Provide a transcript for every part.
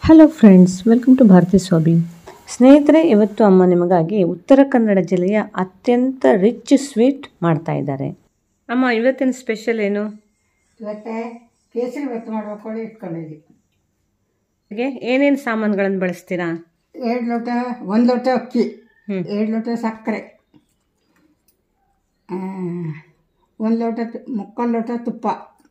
Hello friends welcome to Bharathi ಸ್ವಾಬಿ ಸ್ನೇಹಿತರೆ ಇವತ್ತು ಅಮ್ಮ ನಿಮಗಾಗಿ ಉತ್ತರ ಕನ್ನಡ ಜಿಲ್ಲೆಯ ಅತ್ಯಂತ ರಿಚ್ ಸ್ವೀಟ್ ಮಾಡ್ತಾ ಇದ್ದಾರೆ ಅಮ್ಮ ಇವತ್ತಿನ ಸ್ಪೆಷಲ್ ಏನು ಇವತ್ತೆ ಕೇಸರಿ ಭಾತ್ ಮಾಡ್ಬೇಕು ಇಟ್ಕೊಂಡಿದ್ವಿ ಹಾಗೆ ಏನೇನು ಸಾಮಾನುಗಳನ್ನು ಬಳಸ್ತೀರಾ ಎರಡು ಲೋಟ ಒಂದು ಲೋಟ ಅಕ್ಕಿ ಹ್ಮ್. ಎರಡು ಲೋಟ ಸಕ್ಕರೆ ಒಂದು ಲೋಟ ತು- ಮುಕ್ಕಾಲು ಲೋಟ ತುಪ್ಪ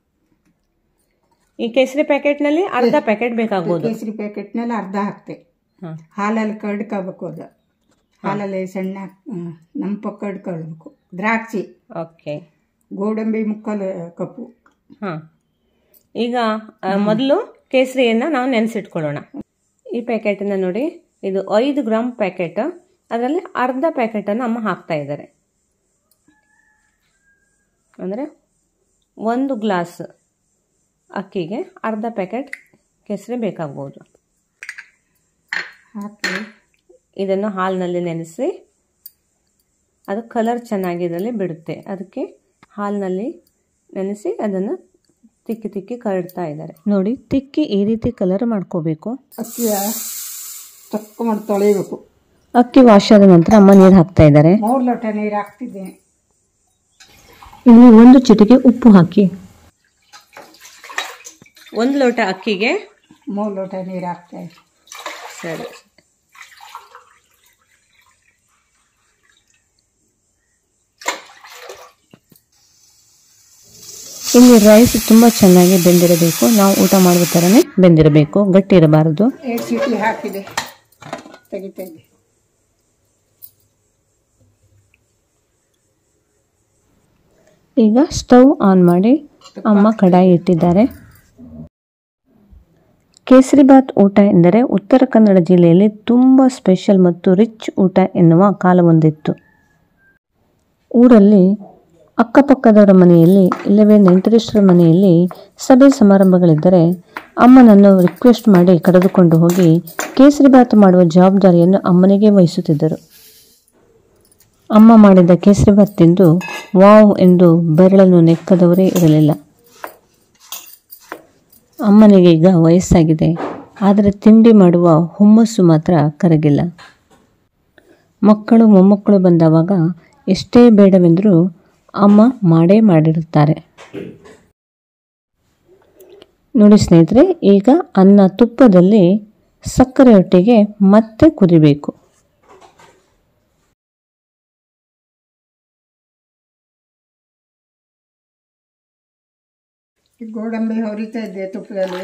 ಈ ಕೇಸರಿ ಪ್ಯಾಕೆಟ್ನಲ್ಲಿ ಅರ್ಧ ಪ್ಯಾಕೆಟ್ ಬೇಕಾಗ್ಬೋದು ಕೇಸರಿ ಪ್ಯಾಕೆಟ್ನಲ್ಲಿ ಅರ್ಧ ಹಾಕ್ತೆ ಹಾಂ ಹಾಲಲ್ಲಿ ಕಡ್ಕೋಬೇಕು ಅದು ಹಾಲಲ್ಲಿ ಸಣ್ಣ ಆ, ನಂಪ ಕಡ್ಕೊಳ್ಬೇಕು ದ್ರಾಕ್ಷಿ ಓಕೆ ಗೋಡಂಬಿ ಮುಕ್ಕಾಲು ಕಪ್ಪು ಹಾಂ ಈಗ ಆ, ಮೊದಲು ಕೇಸರಿಯನ್ನು ನಾವು ನೆನೆಸಿಟ್ಕೊಳ್ಳೋಣ ಈ ಪ್ಯಾಕೆಟನ್ನು ನೋಡಿ ಇದು ಐದು ಗ್ರಾಮ್ ಪ್ಯಾಕೆಟ್ ಅದರಲ್ಲಿ ಅರ್ಧ ಪ್ಯಾಕೆಟನ್ನು ಅಮ್ಮ ಹಾಕ್ತಾ ಇದ್ದಾರೆ ಅಂದರೆ ಒಂದು ಗ್ಲಾಸ್ ಅಕ್ಕಿಗೆ ಅರ್ಧ ಪ್ಯಾಕೆಟ್ ಕೇಸರಿ ಬೇಕಾಗ್ಬೋದು ಹಾಕಿ ಇದನ್ನು ಹಾಲಿನಲ್ಲಿ ನೆನೆಸಿ ಅದು ಕಲರ್ ಚೆನ್ನಾಗಿದ್ರಲ್ಲಿ ಬಿಡುತ್ತೆ ಅದಕ್ಕೆ ಹಾಲಿನಲ್ಲಿ ನೆನೆಸಿ ಅದನ್ನು ತಿಕ್ಕಿ ತಿಕ್ಕಿ ಕರಡ್ತಾ ಇದ್ದಾರೆ ನೋಡಿ ತಿಕ್ಕಿ ಈ ರೀತಿ ಕಲರ್ ಮಾಡ್ಕೋಬೇಕು ಅಕ್ಕಿಯ ತಕ್ಕ ಮಾಡಿ ತೊಳಿಬೇಕು ಅಕ್ಕಿ ವಾಶ್ ಆದ ನಂತರ ಅಮ್ಮ ನೀರು ಹಾಕ್ತಾ ಇದ್ದಾರೆ ಮೂರು ಲೋಟ ನೀರು ಹಾಕ್ತಿದ್ದೇನೆ ಇಲ್ಲಿ ಒಂದು ಚಿಟಿಕೆ ಉಪ್ಪು ಹಾಕಿ ಒಂದು ಲೋಟ ಅಕ್ಕಿಗೆ ಮೂರು ಲೋಟ ನೀರು ಹಾಕ್ತಾ ಇದ್ದೀನಿ ಸರಿ ಇಲ್ಲಿ ರೈಸ್ ತುಂಬ ಚೆನ್ನಾಗಿ ಬೆಂದಿರಬೇಕು ನಾವು ಊಟ ಮಾಡುವ ಥರನೇ ಬೆಂದಿರಬೇಕು ಗಟ್ಟಿ ಇರಬಾರದು ಎರಡು ಚೀಟಿ ಹಾಕಿದೆ ತೆಗಿತಾ ಇದ್ದೆ ಈಗ ಸ್ಟವ್ ಆನ್ ಮಾಡಿ ಅಮ್ಮ ಕಡಾಯಿ ಇಟ್ಟಿದ್ದಾರೆ ಕೇಸರಿಬಾತ್ ಊಟ ಎಂದರೆ ಉತ್ತರ ಕನ್ನಡ ಜಿಲ್ಲೆಯಲ್ಲಿ ತುಂಬ ಸ್ಪೆಷಲ್ ಮತ್ತು ರಿಚ್ ಊಟ ಎನ್ನುವ ಕಾಲವೊಂದಿತ್ತು ಊರಲ್ಲಿ ಅಕ್ಕಪಕ್ಕದವರ ಮನೆಯಲ್ಲಿ ಇಲ್ಲವೇ ನೆಂಟರಿಷ್ಟರ ಮನೆಯಲ್ಲಿ ಸಭೆ ಸಮಾರಂಭಗಳಿದ್ದರೆ ಅಮ್ಮನನ್ನು ರಿಕ್ವೆಸ್ಟ್ ಮಾಡಿ ಕರೆದುಕೊಂಡು ಹೋಗಿ ಕೇಸರಿಬಾತ್ ಮಾಡುವ ಜವಾಬ್ದಾರಿಯನ್ನು ಅಮ್ಮನಿಗೆ ವಹಿಸುತ್ತಿದ್ದರು ಅಮ್ಮ ಮಾಡಿದ ಕೇಸರಿಬಾತ್ ತಿಂದು ವಾವ್ ಎಂದು ಬೆರಳನ್ನು ನೆಕ್ಕದವರೇ ಇರಲಿಲ್ಲ ಅಮ್ಮನಿಗೆ ಈಗ ವಯಸ್ಸಾಗಿದೆ ಆದರೆ ತಿಂಡಿ ಮಾಡುವ ಹುಮ್ಮಸ್ಸು ಮಾತ್ರ ಕರಗಿಲ್ಲ ಮಕ್ಕಳು ಮೊಮ್ಮಕ್ಕಳು ಬಂದವಾಗ ಎಷ್ಟೇ ಬೇಡವೆಂದರೂ ಅಮ್ಮ ಮಾಡೇ ಮಾಡಿರುತ್ತಾರೆ ನೋಡಿ ಸ್ನೇಹಿತರೆ ಈಗ ಅನ್ನ ತುಪ್ಪದಲ್ಲಿ ಸಕ್ಕರೆಯೊಟ್ಟಿಗೆ ಮತ್ತೆ ಕುದಿಬೇಕು ಈ ಗೋಡಂಬಿ ಹೊರಿತಾ ಇದ್ದೆ ತುಪ್ಪದಲ್ಲಿ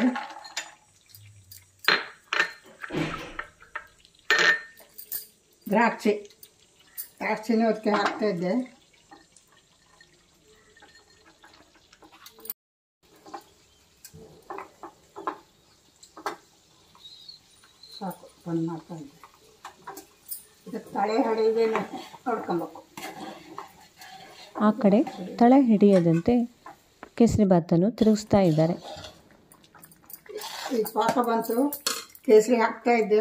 ದ್ರಾಕ್ಷಿ ದ್ರಾಕ್ಷಿನೂ ಅದಕ್ಕೆ ಹಾಕ್ತಾ ಇದ್ದೆ ಸಾಕು ಬಂದ್ ಮಾಡ್ತಾ ಇದ್ದೆ ಇದಕ್ಕೆ ತಳೆ ಹಡಿದೇನೆ ನೋಡ್ಕೊಬೇಕು ಆ ಕಡೆ ತಳ ಹಿಡಿಯದಂತೆ ಕೇಸರಿಬಾತನ್ನು ತಿರುಗಿಸ್ತಾ ಇದ್ದಾರೆ ಈ ಪಾಕ ಬಂತು ಕೇಸರಿ ಹಾಕ್ತಾ ಇದ್ದೆ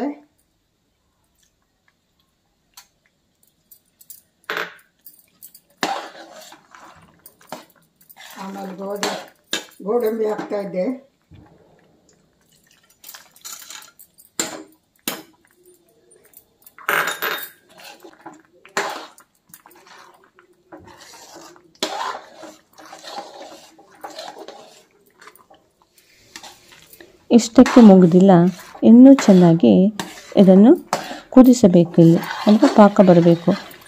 ಆಮೇಲೆ ಗೋಧಿ ಗೋಡಂಬಿ ಹಾಕ್ತಾ ಇದ್ದೆ ಇಷ್ಟಕ್ಕೆ ಮುಗಿದಿಲ್ಲ ಇನ್ನೂ ಚೆನ್ನಾಗಿ ಇದನ್ನು ಕುದಿಸಬೇಕು ಇಲ್ಲಿ ಅಂದರೆ ಪಾಕ ಬರಬೇಕು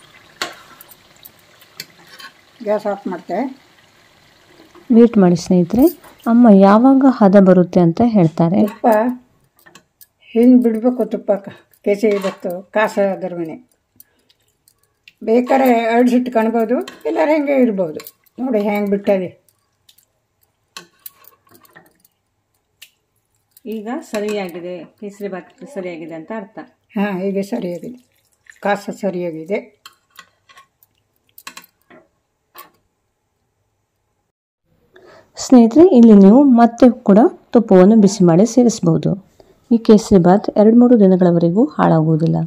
ಗ್ಯಾಸ್ ಆಫ್ ಮಾಡ್ತೆ ವೇಟ್ ಮಾಡಿ ಸ್ನೇಹಿತರೆ ಅಮ್ಮ ಯಾವಾಗ ಹದ ಬರುತ್ತೆ ಅಂತ ಹೇಳ್ತಾರೆ ತುಪ್ಪ ಹಿಂಗೆ ಬಿಡಬೇಕು ತುಪ್ಪ ಕ- ಕೇಸರಿ ಬತ್ತು ಕಾಸ ಗರ್ಮನೆ ಬೇಕಾದ್ರೆ ಅಡ್ಸಿಟ್ಟು ಕಾಣ್ಬೋದು ಇಲ್ಲಾರ ಹೆಂಗೆ ಇರ್ಬೋದು ನೋಡಿ ಹೆಂಗೆ ಬಿಟ್ಟದೆ ಈಗ ಸರಿಯಾಗಿದೆ ಕೇಸರಿಬಾತ್ ಸರಿಯಾಗಿದೆ ಅಂತ ಅರ್ಥ ಹಾಂ ಹೀಗೆ ಸರಿಯಾಗಿದೆ ಕಾಸ ಸರಿಯಾಗಿದೆ ಸ್ನೇಹಿತರೆ ಇಲ್ಲಿ ನೀವು ಮತ್ತೆ ಕೂಡ ತುಪ್ಪವನ್ನು ಬಿಸಿ ಮಾಡಿ ಸೇರಿಸಬಹುದು ಈ ಕೇಸರಿ ಬಾತ್ ಎರಡು ಮೂರು ದಿನಗಳವರೆಗೂ ಹಾಳಾಗುವುದಿಲ್ಲ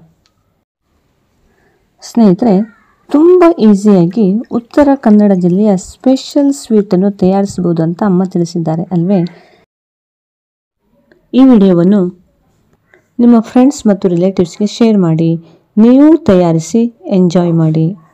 ಸ್ನೇಹಿತರೆ ತುಂಬ ಈಸಿಯಾಗಿ ಉತ್ತರ ಕನ್ನಡ ಜಿಲ್ಲೆಯ ಸ್ಪೆಷಲ್ ಸ್ವೀಟನ್ನು ತಯಾರಿಸಬಹುದು ಅಂತ ಅಮ್ಮ ತಿಳಿಸಿದ್ದಾರೆ ಅಲ್ವೇ ಈ ವಿಡಿಯೋವನ್ನು ನಿಮ್ಮ ಫ್ರೆಂಡ್ಸ್ ಮತ್ತು ರಿಲೇಟಿವ್ಸ್ಗೆ ಶೇರ್ ಮಾಡಿ ನೀವು ತಯಾರಿಸಿ ಎಂಜಾಯ್ ಮಾಡಿ